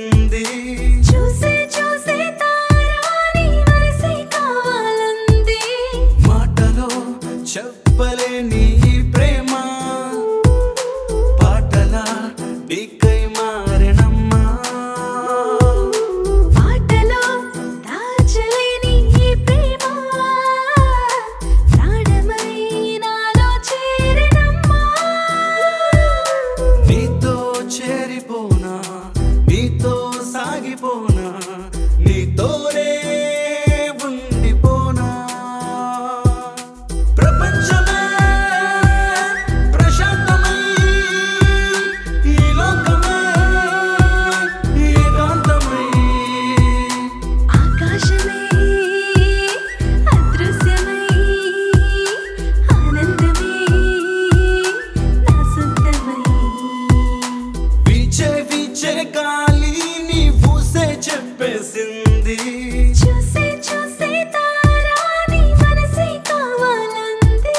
చెప్పేసింది చూసే చూసే తారాని వరసై కావాలంది మాటలో చెప్పలేని ఈ ప్రేమ పాటలా నీకై మారెనమ్మా పాటలో దాచలేని ఈ ప్రేమ ప్రాణమై నాలో చేరనమ్మా నీతో చేరిపోనా నీతో సాగిపోనా నీతోనే ఉండిపోనా ప్రపంచమే ప్రశాంతమై ఈ లోకమే ఏకాంతమై ఆకాశమై అదృశ్యమై ఆనందమే నా సొంతమై వీచే వీచే గాలి నీ ఊసే చెప్పేసింది చూసే చూసే తారాని మనసే కావాలంది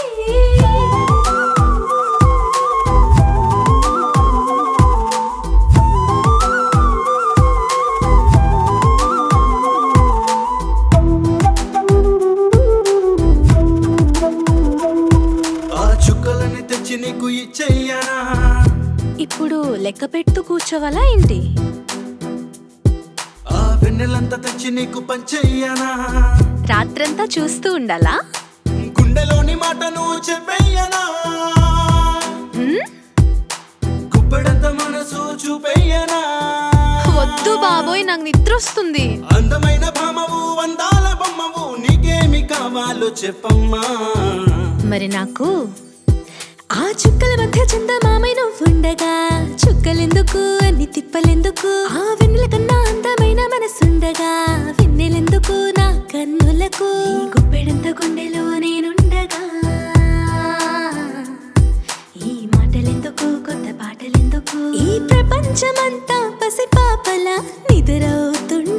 ఆ చుక్కలని తెచ్చి నీకు ఇచ్చేయనా ఇప్పుడు లెక్క పెట్టు కూర్చోవాలా ఏంటి ఆ వెన్నెలంతా తెచ్చి నీకు పంచెయ్యనా రాత్రంతా చూస్తూ ఉండాలా గుండెలోని మాటను చెప్పేయనా హ్మ్? గుప్పెడంత మనసు చూపెయ్యనా వద్దు బాబోయ్ నాకు నిద్ర వస్తుంది అందమైన భామవు అందాల బొమ్మవు నీకేమి కావాలో చెప్పమ్మా మరి నాకు ఆ చుక్కల మధ్య చందమామై నువ్వుండగా చుక్కలెందుకు అన్ని తిప్పలెందుకు ఆ వెన్నెల కన్నా అందమైన మనసుండగా వెన్నెలెందుకు నా కన్నులకు నీ గుప్పెడంత గుండెలో నేనుండగా ఈ మాటలెందుకు కొత్త పాటలెందుకు ఈ ప్రపంచమంతా పసిపాపల నిద్రవుతుండగా